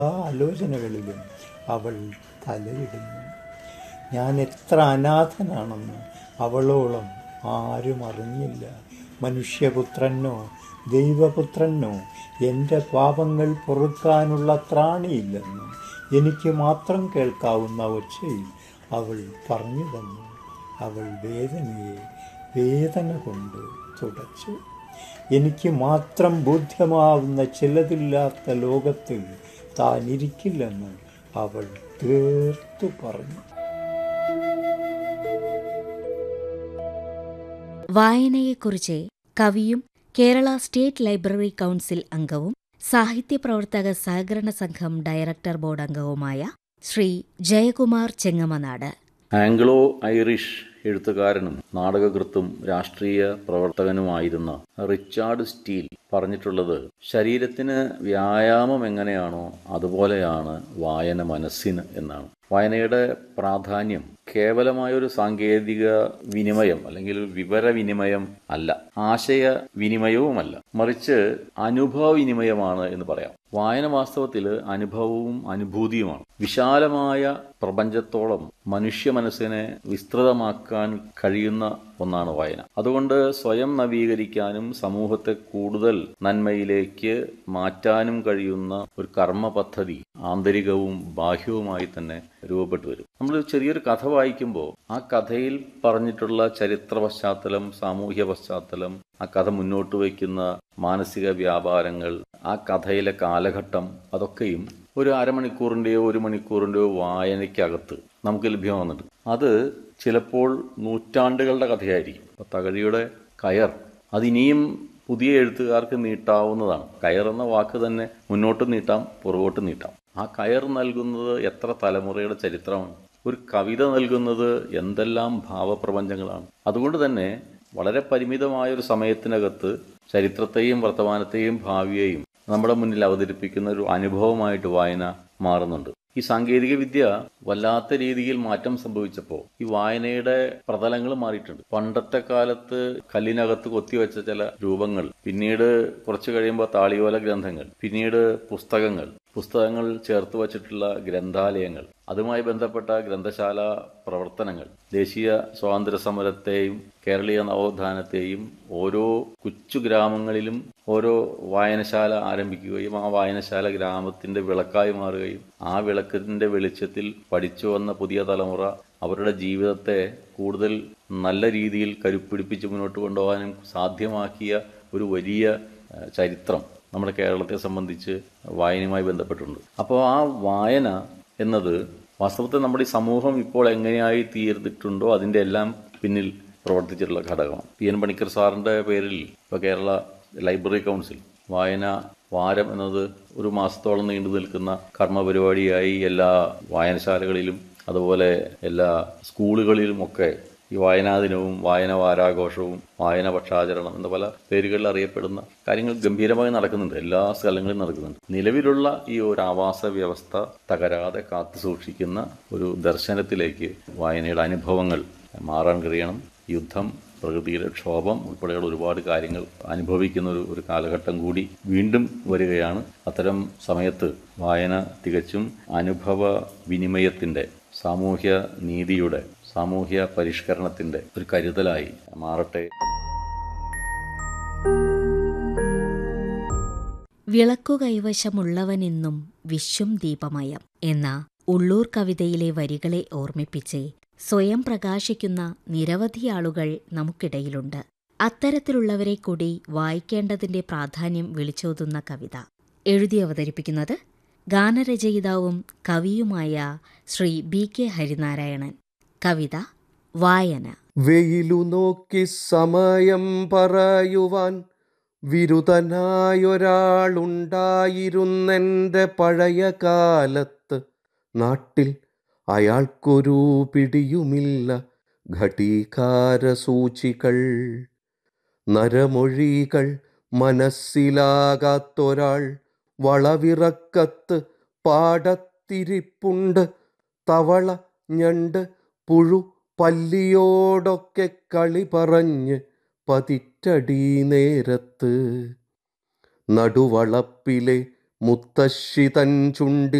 ആലോചനകളിലും അവൾ തലയിടുന്നു ഞാൻ എത്ര അനാഥനാണെന്ന് അവളോളം ആരും അറിഞ്ഞില്ല മനുഷ്യപുത്രനോ ദൈവപുത്രനോ എൻ്റെ പാപങ്ങൾ പൊറുക്കാനുള്ള ത്രാണിയില്ലെന്ന് എനിക്ക് മാത്രം കേൾക്കാവുന്ന ഒച്ചയിൽ അവൾ പറഞ്ഞു തന്നു അവൾ വേദനയെ വേദന കൊണ്ട് തുടച്ചു എനിക്ക് മാത്രം ബോധ്യമാവുന്ന ചിലതില്ലാത്ത ലോകത്തിൽ താൻ ഇരിക്കില്ലെന്ന് അവൾ തീർത്തു പറഞ്ഞു വായനയെക്കുറിച്ച് കവിയും കേരള സ്റ്റേറ്റ് ലൈബ്രറി കൗൺസിൽ അംഗവും സാഹിത്യപ്രവർത്തക സഹകരണ സംഘം ഡയറക്ടർ ബോർഡ് അംഗവുമായ ശ്രീ ജയകുമാർ ചെങ്ങമനാട് ആംഗ്ലോ ഐറിഷ് എഴുത്തുകാരനും നാടകകൃത്തും രാഷ്ട്രീയ പ്രവർത്തകനുമായിരുന്ന റിച്ചാർഡ് സ്റ്റീൽ പറഞ്ഞിട്ടുള്ളത് ശരീരത്തിന് വ്യായാമം എങ്ങനെയാണോ അതുപോലെയാണ് വായന മനസ്സിന് എന്നാണ് വായനയുടെ പ്രാധാന്യം കേവലമായൊരു സാങ്കേതിക വിനിമയം അല്ലെങ്കിൽ വിവരവിനിമയം അല്ല ആശയ വിനിമയവുമല്ല മറിച്ച് അനുഭവ വിനിമയമാണ് എന്ന് പറയാം വായന വാസ്തവത്തിൽ അനുഭവവും അനുഭൂതിയുമാണ് വിശാലമായ പ്രപഞ്ചത്തോളം മനുഷ്യ മനസ്സിനെ വിസ്തൃതമാക്കാൻ കഴിയുന്ന ഒന്നാണ് വായന അതുകൊണ്ട് സ്വയം നവീകരിക്കാനും സമൂഹത്തെ കൂടുതൽ നന്മയിലേക്ക് മാറ്റാനും കഴിയുന്ന ഒരു കർമ്മ പദ്ധതി ആന്തരികവും ബാഹ്യവുമായി തന്നെ രൂപപ്പെട്ടു വരും നമ്മൾ ചെറിയൊരു കഥ വായിക്കുമ്പോൾ ആ കഥയിൽ പറഞ്ഞിട്ടുള്ള ചരിത്ര പശ്ചാത്തലം സാമൂഹ്യ പശ്ചാത്തലം ആ കഥ മുന്നോട്ട് വയ്ക്കുന്ന മാനസിക വ്യാപാരങ്ങൾ ആ കഥയിലെ കാലഘട്ടം അതൊക്കെയും ഒരു അരമണിക്കൂറിൻ്റെയോ ഒരു മണിക്കൂറിൻ്റെയോ വായനയ്ക്കകത്ത് നമുക്ക് ലഭ്യമാകുന്നുണ്ട് അത് ചിലപ്പോൾ നൂറ്റാണ്ടുകളുടെ കഥയായിരിക്കും അപ്പോൾ തകഴിയുടെ കയർ അതിനിയും പുതിയ എഴുത്തുകാർക്ക് നീട്ടാവുന്നതാണ് കയർ എന്ന വാക്ക് തന്നെ മുന്നോട്ട് നീട്ടാം പുറകോട്ട് നീട്ടാം ആ കയർ നൽകുന്നത് എത്ര തലമുറയുടെ ചരിത്രമാണ് ഒരു കവിത നൽകുന്നത് എന്തെല്ലാം ഭാവപ്രപഞ്ചങ്ങളാണ് അതുകൊണ്ട് തന്നെ വളരെ പരിമിതമായ ഒരു സമയത്തിനകത്ത് ചരിത്രത്തെയും വർത്തമാനത്തെയും ഭാവിയെയും നമ്മുടെ മുന്നിൽ അവതരിപ്പിക്കുന്ന ഒരു അനുഭവമായിട്ട് വായന മാറുന്നുണ്ട് ഈ സാങ്കേതിക വിദ്യ വല്ലാത്ത രീതിയിൽ മാറ്റം സംഭവിച്ചപ്പോൾ ഈ വായനയുടെ പ്രതലങ്ങൾ മാറിയിട്ടുണ്ട് പണ്ടത്തെ കാലത്ത് കല്ലിനകത്ത് കൊത്തിവെച്ച ചില രൂപങ്ങൾ പിന്നീട് കുറച്ചു കഴിയുമ്പോൾ താളിയോല ഗ്രന്ഥങ്ങൾ പിന്നീട് പുസ്തകങ്ങൾ പുസ്തകങ്ങൾ ചേർത്ത് വച്ചിട്ടുള്ള ഗ്രന്ഥാലയങ്ങൾ അതുമായി ബന്ധപ്പെട്ട ഗ്രന്ഥശാല പ്രവർത്തനങ്ങൾ ദേശീയ സ്വാതന്ത്ര്യ സമരത്തെയും കേരളീയ നവോത്ഥാനത്തെയും ഓരോ കൊച്ചു ഗ്രാമങ്ങളിലും ഓരോ വായനശാല ആരംഭിക്കുകയും ആ വായനശാല ഗ്രാമത്തിന്റെ വിളക്കായി മാറുകയും ആ വിളക്കിന്റെ വെളിച്ചത്തിൽ പഠിച്ചു വന്ന പുതിയ തലമുറ അവരുടെ ജീവിതത്തെ കൂടുതൽ നല്ല രീതിയിൽ കരുപ്പിടിപ്പിച്ച് മുന്നോട്ട് കൊണ്ടുപോകാനും സാധ്യമാക്കിയ ഒരു വലിയ ചരിത്രം നമ്മുടെ കേരളത്തെ സംബന്ധിച്ച് വായനയുമായി ബന്ധപ്പെട്ടിട്ടുണ്ട് അപ്പോൾ ആ വായന എന്നത് വാസ്തവത്തിൽ നമ്മുടെ ഈ സമൂഹം ഇപ്പോൾ എങ്ങനെയായി തീർന്നിട്ടുണ്ടോ അതിൻ്റെ എല്ലാം പിന്നിൽ പ്രവർത്തിച്ചിട്ടുള്ള ഘടകമാണ് പി എൻ പണിക്കർ സാറിൻ്റെ പേരിൽ ഇപ്പോൾ കേരള ലൈബ്രറി കൗൺസിൽ വായന വാരം എന്നത് ഒരു മാസത്തോളം നീണ്ടു നിൽക്കുന്ന കർമ്മ പരിപാടിയായി എല്ലാ വായനശാലകളിലും അതുപോലെ എല്ലാ സ്കൂളുകളിലുമൊക്കെ ഈ വായനാ ദിനവും വായന വാരാഘോഷവും വായന പക്ഷാചരണം എന്ന പല പേരുകളിൽ അറിയപ്പെടുന്ന കാര്യങ്ങൾ ഗംഭീരമായി നടക്കുന്നുണ്ട് എല്ലാ സ്ഥലങ്ങളിലും നടക്കുന്നുണ്ട് നിലവിലുള്ള ഈ ഒരു ആവാസ വ്യവസ്ഥ തകരാതെ കാത്തു സൂക്ഷിക്കുന്ന ഒരു ദർശനത്തിലേക്ക് വായനയുടെ അനുഭവങ്ങൾ മാറാൻ കഴിയണം യുദ്ധം പ്രകൃതിയുടെ ക്ഷോഭം ഉൾപ്പെടെയുള്ള ഒരുപാട് കാര്യങ്ങൾ അനുഭവിക്കുന്ന ഒരു ഒരു കാലഘട്ടം കൂടി വീണ്ടും വരികയാണ് അത്തരം സമയത്ത് വായന തികച്ചും അനുഭവ വിനിമയത്തിൻ്റെ സാമൂഹ്യ നീതിയുടെ സാമൂഹ്യ പരിഷ്കരണത്തിന്റെ ഒരു കരുതലായി മാറട്ടെ വിളക്കു കൈവശമുള്ളവനെന്നും വിശ്വം ദീപമയം എന്ന ഉള്ളൂർ കവിതയിലെ വരികളെ ഓർമ്മിപ്പിച്ച് സ്വയം പ്രകാശിക്കുന്ന നിരവധി ആളുകൾ നമുക്കിടയിലുണ്ട് അത്തരത്തിലുള്ളവരെ കൂടി വായിക്കേണ്ടതിന്റെ പ്രാധാന്യം വിളിച്ചോതുന്ന കവിത എഴുതി അവതരിപ്പിക്കുന്നത് ഗാനരചയിതാവും കവിയുമായ ശ്രീ ബി കെ ഹരിനാരായണൻ കവിത വായന വെയിലു നോക്കി സമയം പറയുവാൻ വിരുതനായൊരാളുണ്ടായിരുന്നെൻ്റെ പഴയ കാലത്ത് നാട്ടിൽ അയാൾക്കൊരു പിടിയുമില്ല ഘടീകാരസൂചികൾ നരമൊഴികൾ മനസ്സിലാകാത്തൊരാൾ വളവിറക്കത്ത് പാടത്തിരിപ്പുണ്ട് തവള ഞണ്ട് പുഴു പല്ലിയോടൊക്കെ കളി പറഞ്ഞ് പതിറ്റടി നേരത്ത് നടുവളപ്പിലെ മുത്തശ്ശി തൻ ചുണ്ടിൽ